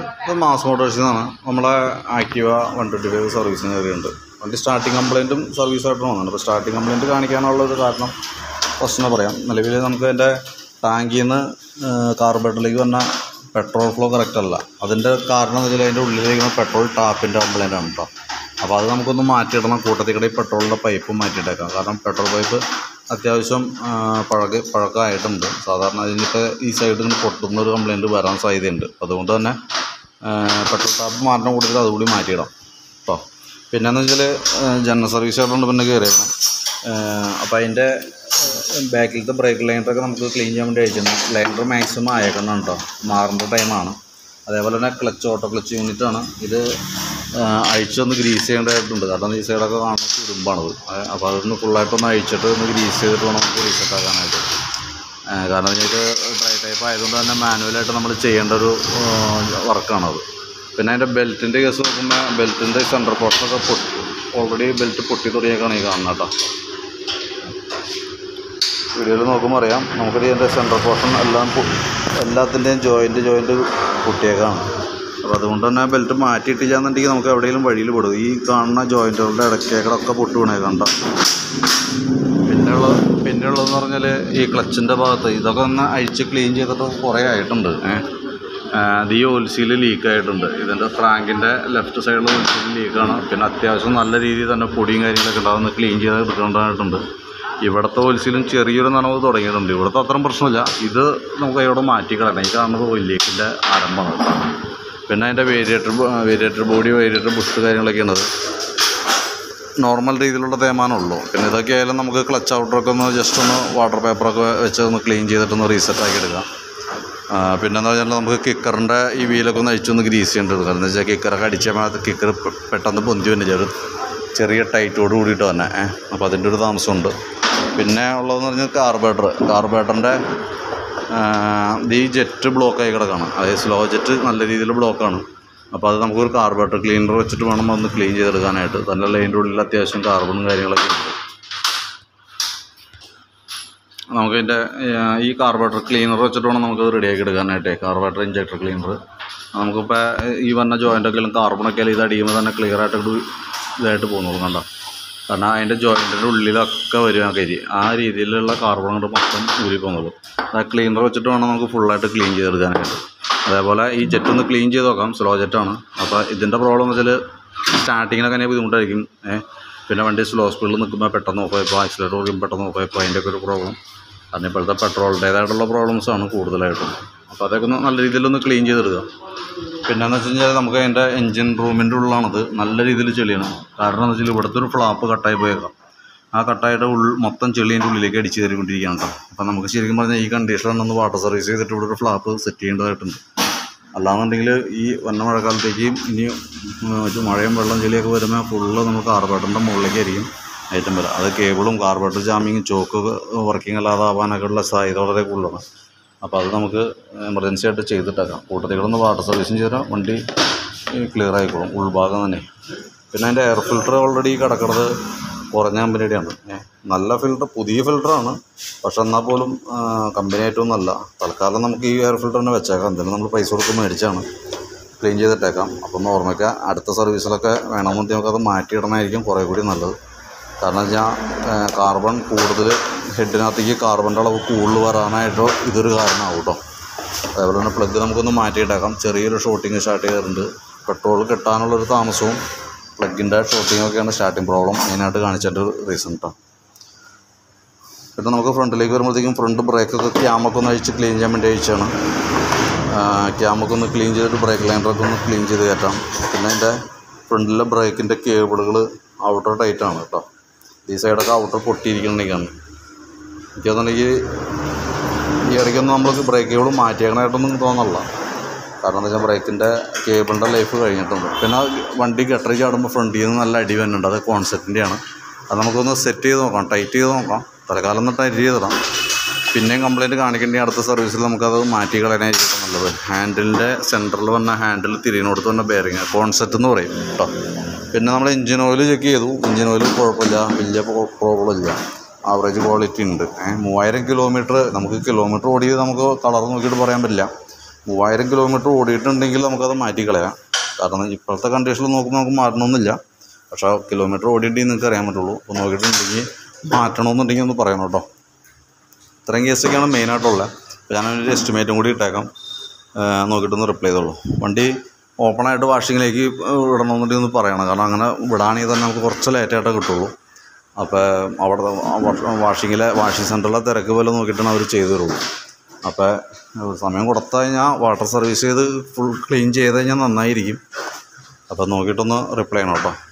ഇത് മാസ് മോട്ടോഴ്സിൽ നിന്നാണ് നമ്മളെ ആക്റ്റീവ വൺ ട്വൻറ്റി ഫൈവ് സർവീസിന് കയറിയുണ്ട് വണ്ടി സ്റ്റാർട്ടിങ് കംപ്ലയിൻറ്റും സർവീസായിട്ടും വന്നിട്ടുണ്ട് അപ്പോൾ സ്റ്റാർട്ടിങ് കംപ്ലയിൻറ്റ് കാണിക്കാനുള്ള ഒരു കാരണം പ്രശ്നം പറയാം നിലവിൽ നമുക്ക് അതിൻ്റെ ടാങ്കിൽ നിന്ന് കാർബറേറ്ററിലേക്ക് വന്ന പെട്രോൾ ഫ്ലോ കറക്റ്റ് അല്ല അതിൻ്റെ കാരണം എന്ന് വെച്ചാൽ അതിൻ്റെ ഉള്ളിലേക്ക് പെട്രോൾ ടാപ്പിൻ്റെ കംപ്ലയിൻ്റ് ആണ് കേട്ടോ അപ്പോൾ അത് നമുക്കൊന്ന് മാറ്റിയിടണം കൂട്ടത്തിൽ കൂടെ ഈ പെട്രോളിൻ്റെ പൈപ്പ് മാറ്റിയിട്ടേക്കാം കാരണം പെട്രോൾ പൈപ്പ് അത്യാവശ്യം ആ, പഴക പഴക്കമായിട്ടുണ്ട് സാധാരണ അതിനിപ്പോൾ ഈ സൈഡിൽ നിന്ന് പൊട്ടുന്ന ഒരു കംപ്ലയിൻറ്റ് വരാൻ സാധ്യതയുണ്ട് അതുകൊണ്ട് തന്നെ ആ, പെട്രോൾ ടാപ്പ് മാറ്റണം കൂടുതൽ അതുകൂടി മാറ്റിയിടാം കേട്ടോ പിന്നെയെന്ന് വെച്ചാൽ ജനറൽ സർവീസ് ആയിട്ടുണ്ട് പിന്നെ കയറിയേക്കണം അപ്പോൾ അതിൻ്റെ ബാക്കിലത്തെ ബ്രേക്ക് ലൈനറൊക്കെ നമുക്ക് ക്ലീൻ ചെയ്യാൻ വേണ്ടി അയച്ചിട്ടുണ്ട് ലൈനർ മാക്സിമം അയക്കണം കേട്ടോ മാറേണ്ട ടൈമാണ് അതേപോലെ തന്നെ ക്ലച്ച് ഓട്ടോ ക്ലച്ച് യൂണിറ്റാണ് ഇത് ആ, അഴിച്ചൊന്ന് ഗ്രീസ് ചെയ്യേണ്ടതായിട്ടുണ്ട് കാരണം ഈ സൈഡൊക്കെ കാണുന്ന തുരുമ്പാണത് അപ്പോൾ അതൊന്ന് ഫുള്ളായിട്ടൊന്ന് അഴിച്ചിട്ട് ഒന്ന് ഗ്രീസ് ചെയ്തിട്ട് വേണം നമുക്ക് റീസെറ്റ് ആക്കാനായിട്ട് ആ, കാരണം ഇത് ഡ്രൈ ടൈപ്പ് ആയതുകൊണ്ട് തന്നെ മാനുവലായിട്ട് നമ്മൾ ചെയ്യേണ്ട ഒരു വർക്കാണത് പിന്നെ അതിൻ്റെ ബെൽറ്റിൻ്റെ കേസ് നോക്കുമ്പോൾ ബെൽറ്റിൻ്റെ സെൻറ്റർ പോർഷനൊക്കെ പൊട്ടി ഓൾറെഡി ബെൽറ്റ് പൊട്ടി തുടങ്ങിയേക്കാണ് ഈ കാണുന്നത് കേട്ടോ വീഡിയോയിൽ നോക്കുമ്പോൾ അറിയാം നമുക്കത് ഇതിൻ്റെ സെൻറ്റർ പോർഷൻ എല്ലാം പൊ- എല്ലാത്തിൻ്റെയും ജോയിൻറ്റ് ജോയിൻറ്റ് പൊട്ടിയേക്കാണ് അപ്പോൾ അതുകൊണ്ട് തന്നെ ബെൽറ്റ് മാറ്റിയിട്ടില്ലാന്നുണ്ടെങ്കിൽ നമുക്ക് എവിടെയെങ്കിലും വഴിയിൽ പെടും ഈ കാണുന്ന ജോയിൻറ്റുകളുടെ ഇടയ്ക്കേക്കടൊക്കെ പൊട്ടി വീണേക്കണ്ട പിന്നെയുള്ളത് പിന്നെയുള്ളതെന്ന് പറഞ്ഞാൽ ഈ ക്ലച്ചിൻ്റെ ഭാഗത്ത് ഇതൊക്കെ ഒന്ന് അഴിച്ച് ക്ലീൻ ചെയ്തിട്ട് കുറേ ആയിട്ടുണ്ട് ഏഹ് അത് ഈ ഓൽസീൽ ലീക്ക് ആയിട്ടുണ്ട് ഇതിൻ്റെ ഫ്രാങ്കിൻ്റെ ലെഫ്റ്റ് സൈഡിൽ ഓൽസീൽ ലീക്കാണ് പിന്നെ അത്യാവശ്യം നല്ല രീതിയിൽ തന്നെ പൊടിയും കാര്യങ്ങളൊക്കെ ഉണ്ടാകുന്ന ക്ലീൻ ചെയ്ത് എടുക്കേണ്ടതായിട്ടുണ്ട് ഇവിടുത്തെ ഓൽസീലും ചെറിയൊരു നനവ് തുടങ്ങിയിട്ടുണ്ട് ഇവിടുത്തെ അത്രയും പ്രശ്നമില്ല ഇത് നമുക്ക് ഇവിടെ മാറ്റിക്കളയണം ഈ കാണുന്നത് ഓയിൽ ലീക്കിൻ്റെ ആരംഭമാണ് കേട്ടോ പിന്നെ അതിൻ്റെ variator variator body variator bush കാര്യങ്ങളൊക്കെയാണ് അത് നോർമൽ രീതിയിലുള്ള തേമാനമുള്ളൂ പിന്നെ ഇതൊക്കെ ആയാലും നമുക്ക് ക്ലച്ച് ഔട്ടറൊക്കെ ഒന്ന് ജസ്റ്റ് ഒന്ന് വാട്ടർ പേപ്പറൊക്കെ വെച്ച് ഒന്ന് ക്ലീൻ ചെയ്തിട്ടൊന്ന് റീസെറ്റ് ആക്കി എടുക്കാം ആ, പിന്നെന്ന് പറഞ്ഞാൽ നമുക്ക് കിക്കറിൻ്റെ ഈ വീലൊക്കെ ഒന്ന് അഴിച്ചൊന്ന് ഗ്രീസ് ചെയ്യേണ്ടത് കാരണം എന്താ വെച്ചാൽ കിക്കറൊക്കെ അടിച്ചാൽ അത് കിക്കർ പെട്ടെന്ന് പൊന്തി തന്നെ ഒരു ചെറിയ ടൈറ്റോട് കൂടിയിട്ട് തന്നെ ഏഹ് അപ്പോൾ അതിൻ്റെ ഒരു താമസമുണ്ട് പിന്നെ ഉള്ളതെന്ന് പറഞ്ഞാൽ കാർബേറ്റർ കാർബേറ്ററിൻ്റെ ഈ ജെറ്റ് ബ്ലോക്കായി കിടക്കാണ് അതായത് സ്ലോ ജെറ്റ് നല്ല രീതിയിൽ ബ്ലോക്കാണ് അപ്പോൾ അത് നമുക്കൊരു കാർബേറ്റർ ക്ലീനർ വെച്ചിട്ട് വേണം ഒന്ന് ക്ലീൻ ചെയ്തെടുക്കാനായിട്ട് തന്നെ ലൈൻ്റെ ഉള്ളിൽ അത്യാവശ്യം കാർബണും കാര്യങ്ങളൊക്കെ ഉണ്ട് നമുക്കതിൻ്റെ ഈ കാർബറേറ്റർ ക്ലീനർ വെച്ചിട്ട് വേണം നമുക്ക് റെഡിയാക്കി എടുക്കാനായിട്ട് കാർബറേറ്റർ ഇഞ്ചക്ടർ ക്ലീനർ നമുക്കിപ്പോൾ ഈ വന്ന ജോയിൻ്റൊക്കെ എല്ലാം കാർബണൊക്കെ ഇത് അടിക്കുമ്പോൾ തന്നെ ക്ലിയർ ആയിട്ട് ഒരു ഇതായിട്ട് പോകുന്നുള്ളൂ കണ്ടോ കാരണം അതിൻ്റെ ജോയിൻറ്റിൻ്റെ ഉള്ളിലൊക്കെ വരും ആ കരി ആ രീതിയിലുള്ള കാർബൺ കൊണ്ട് മൊത്തം ഊരി പോകുന്നുള്ളൂ ആ ക്ലീനർ വെച്ചിട്ട് വേണം നമുക്ക് ഫുള്ളായിട്ട് ക്ലീൻ ചെയ്തെടുക്കാനായിട്ട് അതേപോലെ ഈ ജെറ്റ് ഒന്ന് ക്ലീൻ ചെയ്ത് നോക്കാം സ്ലോ ജെറ്റാണ് അപ്പോൾ ഇതിൻ്റെ പ്രോബ്ലം എന്ന് വെച്ചാൽ സ്റ്റാർട്ടിങ്ങിനൊക്കെ തന്നെ ബുദ്ധിമുട്ടായിരിക്കും ഏഹ് പിന്നെ വണ്ടി സ്ലോ സ്പീഡിൽ നിൽക്കുമ്പോൾ പെട്ടെന്ന് ഓഫ് ആയിപ്പോൾ ആക്സിലേറ്റർ ഓടിക്കും പെട്ടെന്ന് ഓഫ് ആയിപ്പോൾ അതിൻ്റെയൊക്കെ ഒരു പ്രോബ്ലം കാരണം ഇപ്പോഴത്തെ പെട്രോളിൻ്റേതായിട്ടുള്ള പ്രോബ്ലംസാണ് കൂടുതലായിട്ടും അപ്പോൾ അതൊക്കെ ഒന്ന് നല്ല രീതിയിലൊന്ന് ക്ലീൻ ചെയ്തെടുക്കുക പിന്നെന്ന് വെച്ച് കഴിഞ്ഞാൽ നമുക്ക് അതിൻ്റെ എൻജിൻ റൂമിൻ്റെ ഉള്ളിലാണത് നല്ല രീതിയിൽ ചെളിയാണ് കാരണം എന്ന് വെച്ചാൽ ഇവിടുത്തെ ഒരു ഫ്ലാപ്പ് കട്ടായി പോയേക്കാം ആ കട്ടായിട്ട് ഉൾ മൊത്തം ചെളിൻ്റെ ഉള്ളിലേക്ക് അടിച്ച് കയറിക്കൊണ്ടിരിക്കുകയാണ് കേട്ടോ അപ്പോൾ നമുക്ക് ശരിക്കും പറഞ്ഞാൽ ഈ കണ്ടീഷനിൽ ഒന്ന് വാട്ടർ സർവീസ് ചെയ്തിട്ട് ഇവിടെ ഒരു ഫ്ലാപ്പ് സെറ്റ് ചെയ്യേണ്ടതായിട്ടുണ്ട് അല്ലാന്നുണ്ടെങ്കിൽ ഈ വന്ന മഴക്കാലത്തേക്ക് ഇനി ഉം, ഇത് മഴയും വെള്ളം ചെളിയൊക്കെ വരുമ്പോൾ ഫുള്ള് നമ്മൾ കാർബേറ്ററിൻ്റെ മുകളിലേക്കായിരിക്കും ഐറ്റം വരിക അത് കേബിളും കാർബേറ്റർ ജാമിങ്ങും ചോക്ക് വർക്കിംഗ് അല്ലാതെ ആവാനൊക്കെ ഉള്ള സാധ്യത വളരെ കൂടുതലാണ് അപ്പോൾ അത് നമുക്ക് എമർജൻസി ആയിട്ട് ചെയ്തിട്ടേക്കാം കൂട്ടത്തിൽ കിടന്ന് വാട്ടർ സർവീസും ചെയ്താൽ വണ്ടി ക്ലിയർ ആയിക്കോളും ഉൾഭാഗം തന്നെ പിന്നെ അതിൻ്റെ എയർ ഫിൽറ്റർ ഓൾറെഡി കിടക്കുന്നത് കുറഞ്ഞ കമ്പനിയുടെയാണ് ഏഹ് നല്ല ഫിൽറ്റർ പുതിയ ഫിൽറ്ററാണ് പക്ഷെ എന്നാൽ പോലും കമ്പനി ഏറ്റവും നല്ല തൽക്കാലം നമുക്ക് ഈ എയർ ഫിൽറ്റർ തന്നെ വെച്ചേക്കാം എന്തായാലും നമ്മൾ പൈസ കൊടുത്ത് മേടിച്ചാണ് ക്ലീൻ ചെയ്തിട്ടേക്കാം അപ്പം ഓർമ്മയ്ക്ക അടുത്ത സർവീസിലൊക്കെ വേണമെന്നുണ്ടെങ്കിൽ നമുക്കത് മാറ്റിയിടണമായിരിക്കും കുറേ കൂടി നല്ലത് കാരണം വെച്ചാൽ കാർബൺ കൂടുതൽ ഹെഡിനകത്തേക്ക് കാർബണിൻ്റെ അളവ് കൂടുതൽ വരാനായിട്ടോ ഇതൊരു കാരണമാവും കേട്ടോ അതേപോലെ തന്നെ പ്ലഗ് നമുക്കൊന്ന് മാറ്റിയിട്ടേക്കാം ചെറിയൊരു ഷോട്ടിങ് സ്റ്റാർട്ട് ചെയ്തിട്ടുണ്ട് പെട്രോൾ കിട്ടാനുള്ളൊരു താമസവും പ്ലഗിൻ്റെ ഷോട്ടിങ്ങൊക്കെയാണ് സ്റ്റാർട്ടിങ് പ്രോബ്ലം മെയിനായിട്ട് കാണിച്ചതിൻ്റെ ഒരു റീസൺ കേട്ടോ പിന്നെ നമുക്ക് ഫ്രണ്ടിലേക്ക് വരുമ്പോഴത്തേക്കും ഫ്രണ്ട് ബ്രേക്കൊക്കെ ക്യാമൊക്കെ ഒന്ന് അഴിച്ച് ക്ലീൻ ചെയ്യാൻ വേണ്ടി അഴിച്ചാണ് ക്യാമൊക്കെ ഒന്ന് ക്ലീൻ ചെയ്തിട്ട് ബ്രേക്ക് ലൈനറൊക്കെ ഒന്ന് ക്ലീൻ ചെയ്ത് കയറ്റാം പിന്നെ അതിൻ്റെ ഫ്രണ്ടിലെ ബ്രേക്കിൻ്റെ കേബിളുകൾ ഔട്ടർ ടൈറ്റാണ് കേട്ടോ ഈ സൈഡൊക്കെ ഔട്ടർ പൊട്ടിയിരിക്കണമെങ്കിൽ എനിക്ക് തോന്നുന്നെങ്കിൽ ഈ ഇടയ്ക്കൊന്നും നമ്മൾ ബ്രേക്ക് കേബിൾ മാറ്റിയേക്കണായിട്ടൊന്നും തോന്നല്ല കാരണം എന്താ വെച്ചാൽ ബ്രേക്കിൻ്റെ കേബിളിൻ്റെ ലൈഫ് കഴിഞ്ഞിട്ടുണ്ട് പിന്നെ വണ്ടി ഗട്ടറി ചാടുമ്പോൾ ഫ്രണ്ടിൽ നിന്ന് നല്ല അടി വരുന്നുണ്ട് അത് കോൺസെപ്റ്റിൻ്റെയാണ് അത് നമുക്കൊന്ന് സെറ്റ് ചെയ്ത് നോക്കാം ടൈറ്റ് ചെയ്ത് നോക്കാം തൽക്കാലം ഒന്ന് ടൈറ്റ് ചെയ്തിടാം പിന്നെയും കംപ്ലയിൻറ്റ് കാണിക്കേണ്ട അടുത്ത സർവീസിൽ നമുക്കത് മാറ്റി കളയാനായിരിക്കും നല്ലത് ഹാൻഡിലിൻ്റെ സെൻറ്ററിൽ വന്ന ഹാൻഡിൽ തിരിയുന്നിടത്ത് വന്ന ബെയറിങ് കോൺസെപ്റ്റ് എന്ന് പറയും കേട്ടോ പിന്നെ നമ്മൾ എഞ്ചിൻ ഓയിൽ ചെക്ക് ചെയ്തു എഞ്ചിൻ ഓയിൽ കുഴപ്പമില്ല വലിയ പ്രോബ്ലം ഇല്ല ആവറേജ് ക്വാളിറ്റി ഉണ്ട് ഏഹ് മൂവായിരം കിലോമീറ്റർ നമുക്ക് കിലോമീറ്റർ ഓടിയത് നമുക്ക് കളർ നോക്കിയിട്ട് പറയാൻ പറ്റില്ല മൂവായിരം കിലോമീറ്റർ ഓടിയിട്ടുണ്ടെങ്കിൽ നമുക്കത് മാറ്റിക്കളയാം കാരണം ഇപ്പോഴത്തെ കണ്ടീഷനിൽ നോക്കുമ്പോൾ നമുക്ക് മാറ്റണമെന്നില്ല പക്ഷേ കിലോമീറ്റർ ഓടിയിട്ടുണ്ടെങ്കിൽ നിങ്ങൾക്ക് അറിയാൻ പറ്റുള്ളൂ അപ്പോൾ നോക്കിയിട്ടുണ്ടെങ്കിൽ മാറ്റണമെന്നുണ്ടെങ്കിൽ ഒന്ന് പറയണം കേട്ടോ ഇത്രയും കേസൊക്കെയാണ് മെയിനായിട്ടുള്ളത് അപ്പോൾ ഞാനൊരു എസ്റ്റിമേറ്റും കൂടി ഇട്ടേക്കാം ആ, നോക്കിയിട്ടൊന്ന് റിപ്ലൈ ചെയ്തോളൂ വണ്ടി ഓപ്പണായിട്ട് വാഷിങ്ങിലേക്ക് വിടണമെന്നുണ്ടെങ്കിൽ ഒന്ന് പറയണം കാരണം അങ്ങനെ വിടാണെങ്കിൽ തന്നെ നമുക്ക് കുറച്ച് ലേറ്റായിട്ടേ കിട്ടുള്ളൂ അപ്പോൾ അവിടെ വാഷിങ്ങിലെ വാഷിംഗ് സെൻറ്ററിലെ തിരക്ക് പോലെ നോക്കിയിട്ടാണ് അവർ ചെയ്തു തരുള്ളൂ അപ്പോൾ സമയം കൊടുത്തു കഴിഞ്ഞാൽ വാട്ടർ സർവീസ് ചെയ്ത് ഫുൾ ക്ലീൻ ചെയ്ത് കഴിഞ്ഞാൽ നന്നായിരിക്കും അപ്പോൾ നോക്കിയിട്ടൊന്ന് റിപ്ലൈ ചെയ്യണം കേട്ടോ